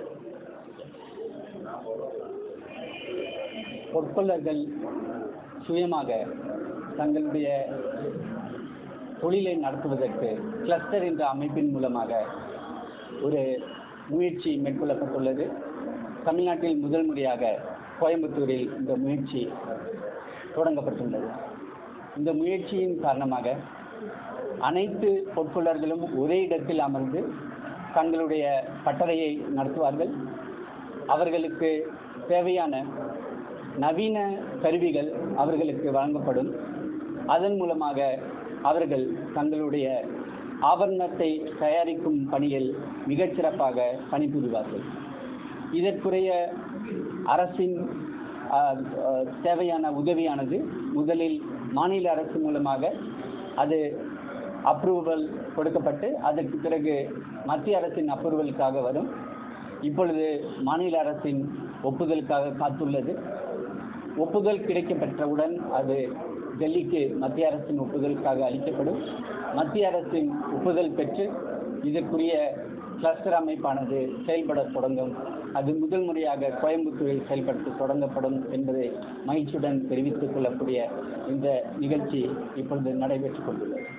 பொற்கொள்ளர்கள் சுயமாக தங்களுடைய தொழிலை நடத்துவதற்கு கிளஸ்டர் என்ற அமைப்பின் மூலமாக ஒரு முயற்சி மேற்கொள்ளப்பட்டுள்ளது தமிழ்நாட்டில் முதல் முறையாக கோயம்புத்தூரில் இந்த முயற்சி தொடங்கப்பட்டுள்ளது இந்த முயற்சியின் காரணமாக அனைத்து பொற்கொள்ளர்களும் ஒரே இடத்தில் அமர்ந்து தங்களுடைய பட்டறையை நடத்துவார்கள் அவர்களுக்கு தேவையான நவீன கருவிகள் அவர்களுக்கு வழங்கப்படும் அதன் மூலமாக அவர்கள் தங்களுடைய ஆபரணத்தை தயாரிக்கும் பணியில் மிகச்சிறப்பாக பணிபுரிவார்கள் இதற்குரிய அரசின் ஆஹ், ஆஹ், தேவையான உதவியானது முதலில் மாநில அரசு மூலமாக அது அப்ரூவல் கொடுக்கப்பட்டு அதற்கு பிறகு மத்திய அரசின் அப்ரூவலுக்காக வரும் இப்பொழுது மாநில அரசின் ஒப்புதலுக்காக காத்துள்ளது ஒப்புதல் கிடைக்கப்பெற்றவுடன் அது டெல்லிக்கு மத்திய அரசின் ஒப்புதலுக்காக அளிக்கப்படும் மத்திய அரசின் ஒப்புதல் பெற்று இதற்குரிய கிளஸ்டர் அமைப்பானது செயல்பட தொடங்கும் அது முதல் முறையாக கோயம்புத்தூரில் செயல்படுத்த தொடங்கப்படும் என்பதை மகிழ்ச்சியுடன் தெரிவித்துக் கொள்ளக்கூடிய இந்த நிகழ்ச்சி இப்பொழுது நடைபெற்றுக் கொண்டுள்ளது